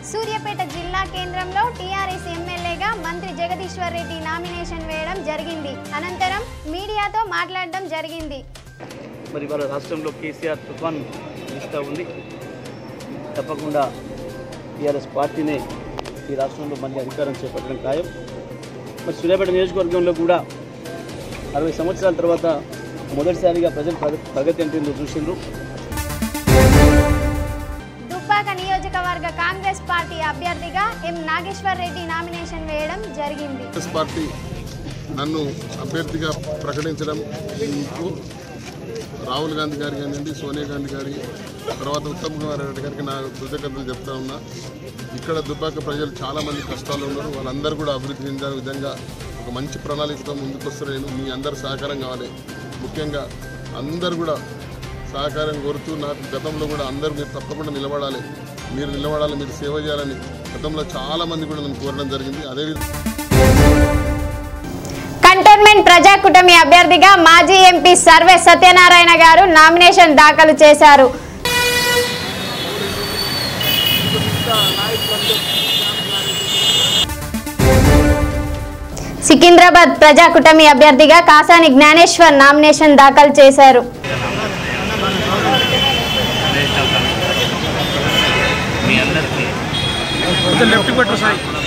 సూర్యాపేట జిల్లా కేంద్రంలో టీఆర్ఎస్ ఎమ్మెల్యేగా మంత్రి జగదీశ్వర్ రెడ్డి నామినేషన్ వేయడం జరిగింది అనంతరం మీడియాతో మాట్లాడడం జరిగింది మరి వాళ్ళ రాష్ట్రంలో కేసీఆర్ తుఫాన్ ఇస్తూ ఉంది తప్పకుండా టీఆర్ఎస్ పార్టీనే ఈ రాష్ట్రంలో మళ్ళీ అధికారం చేపట్టడం ఖాయం మరి సూర్యాపేట నియోజకవర్గంలో కూడా అరవై సంవత్సరాల తర్వాత మొదటిసారిగా ప్రజలు ప్రగ- ప్రగతి అంటే ఏందో చూసిండ్రు దుబ్బాక నియోజకవర్గ కాంగ్రెస్ పార్టీ అభ్యర్థిగా ఎం నాగేశ్వర్ రెడ్డి నామినేషన్ వేయడం జరిగింది కాంగ్రెస్ పార్టీ నన్ను అభ్యర్థిగా ప్రకటించడం ఇందుకు రాహుల్ గాంధీ గారి కానివ్వండి సోనియా గాంధీ గారి తర్వాత ఉత్తమ్ కుమార్ రెడ్డి గారికి నా కృతజ్ఞతలు చెప్తా ఉన్నా ఇక్కడ దుబ్బాక ప్రజలు చాలామంది కష్టాలు ఉన్నారు వాళ్ళందరూ కూడా అభివృద్ధి చెందే విధంగా ఒక మంచి ప్రణాళికతో ముందుకు వస్తారు మీ అందరు సహకారం కావాలి ముఖ్యంగా అందరు కూడా సహకారం కోరుతూ నాకు గతంలో కూడా అందరూ మీరు తప్పకుండా నిలబడాలి మీరు నిలబడాలి మీరు సేవ చేయాలని గతంలో చాలామంది కూడా నన్ను కోరడం జరిగింది అదేవిధంగా కంటోన్మెంట్ ప్రజాకూటమి అభ్యర్థిగా మాజీ ఎంపీ సర్వే సత్యనారాయణ గారు నామినేషన్ దాఖలు చేశారు సికింద్రాబాద్ ప్రజాకూటమి అభ్యర్థిగా కాసాని జ్ఞానేశ్వర్ నామినేషన్ దాఖలు చేశారు మీ అందరికీ లెఫ్ట్ పెట్టు సాయి